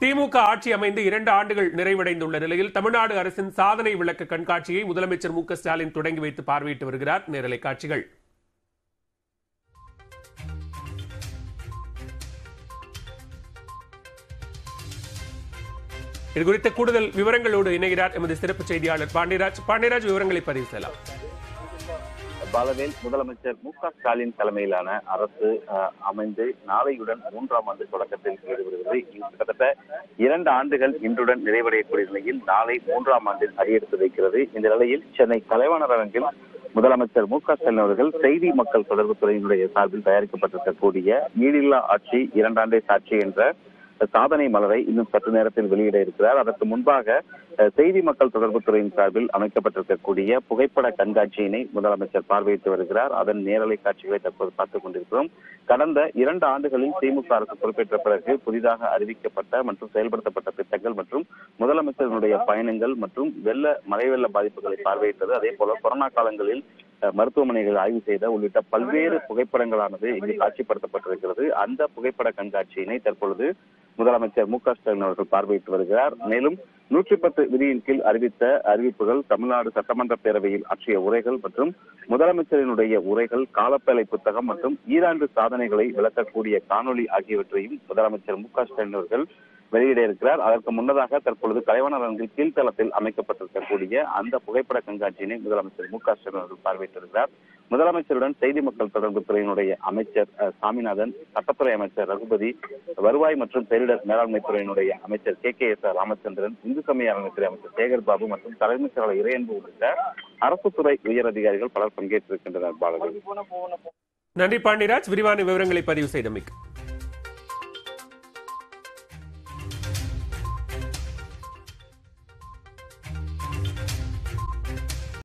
திமுக ஆட்சி அமைந்து இரண்டு ஆண்டுகள் நிறைவடைந்துள்ள நிலையில் தமிழ்நாடு அரசின் சாதனை விளக்க கண்காட்சியை முதலமைச்சர் மு க ஸ்டாலின் தொடங்கி வைத்து பார்வையிட்டு வருகிறார் நேரலை காட்சிகள் இது குறித்த கூடுதல் விவரங்களோடு இணைகிறார் எமது சிறப்பு செய்தியாளர் பாண்டியராஜ் பாண்டியராஜ் விவரங்களை பதிவு செய்யலாம் பாலவேல் முதலமைச்சர் மு க ஸ்டாலின் தலைமையிலான அரசு அஹ், அமைந்து நாளையுடன் மூன்றாம் ஆண்டு தொடக்கத்தில் ஈடுபடுகிறது இது கிட்டத்தட்ட இரண்டு ஆண்டுகள் இன்றுடன் நிறைவடையக்கூடிய நிலையில் நாளை மூன்றாம் ஆண்டில் அடியெடுத்து வைக்கிறது இந்த நிலையில் சென்னை கலைவாணர் அரங்கில் முதலமைச்சர் மு க ஸ்டாலின் அவர்கள் செய்தி மக்கள் தொடர்பு துறையினுடைய சார்பில் தயாரிக்கப்பட்டிருக்கக்கூடிய ஈடில்லா ஆட்சி இரண்டாண்டே சாட்சி என்ற சாதனை மலரை இன்னும் சற்று நேரத்தில் வெளியிட இருக்கிறார் அதற்கு முன்பாக அஹ், செய்தி மக்கள் தொடர்பு துறையின் சார்பில் அமைக்கப்பட்டிருக்கக்கூடிய புகைப்பட கண்காட்சியினை முதலமைச்சர் பார்வையிட்டு வருகிறார் அதன் நேரலை காட்சிகளை தற்போது பார்த்துக் கொண்டிருக்கிறோம் கடந்த இரண்டு ஆண்டுகளில் திமுக அரசு பொறுப்பேற்ற பிறகு புதிதாக அறிவிக்கப்பட்ட மற்றும் செயல்படுத்தப்பட்ட திட்டங்கள் மற்றும் முதலமைச்சரினுடைய பயணங்கள் மற்றும் வெள்ள மழை வெள்ள பாதிப்புகளை பார்வையிட்டது அதே போல கொரோனா காலங்களில் அஹ், மருத்துவமனைகள் ஆய்வு செய்த உள்ளிட்ட பல்வேறு புகைப்படங்களானது இங்கு காட்சிப்படுத்தப்பட்டிருக்கிறது அந்த புகைப்பட கண்காட்சியினை தற்பொழுது முதலமைச்சர் மு க ஸ்டாலின் அவர்கள் பார்வையிட்டு வருகிறார் மேலும் நூற்றி பத்து விதியின் கீழ் அறிவித்த அறிவிப்புகள் தமிழ்நாடு சட்டமன்ற பேரவையில் ஆற்றிய உரைகள் மற்றும் முதலமைச்சரினுடைய உரைகள் காலப்பேலை புத்தகம் மற்றும் ஈராண்டு சாதனைகளை விளக்கக்கூடிய காணொளி ஆகியவற்றையும் முதலமைச்சர் மு க ஸ்டாலின் அவர்கள் வெளியிட இருக்கிறார் அதற்கு முன்னதாக தற்பொழுது கலைவாணர் அரங்கில் கீழ்த்தளத்தில் அமைக்கப்பட்டிருக்கக்கூடிய அந்த புகைப்பட கண்காட்சியினை முதலமைச்சர் மு க ஸ்டாலின் அவர்கள் பார்வையிட்டிருக்கிறார் முதலமைச்சருடன் செய்தி மக்கள் தொடர்பு துறையினுடைய அமைச்சர் அஹ், சாமிநாதன் சட்டத்துறை அமைச்சர் ரகுபதி வருவாய் மற்றும் பேரிடர் மேலாண்மை துறையினுடைய அமைச்சர் K K S R Ramachandran இந்து சமய அறநிலைத்துறை அமைச்சர் சேகர் பாபு மற்றும் தலைமைச் செயலாளர் இறையன்பு உள்ளிட்ட அரசு துறை உயர் அதிகாரிகள் பலர் பங்கேற்றிருக்கின்றனர் பாலகன் நன்றி பாண்டியராஜ் விரிவான விவரங்களை பதிவு செய்தமைக்கு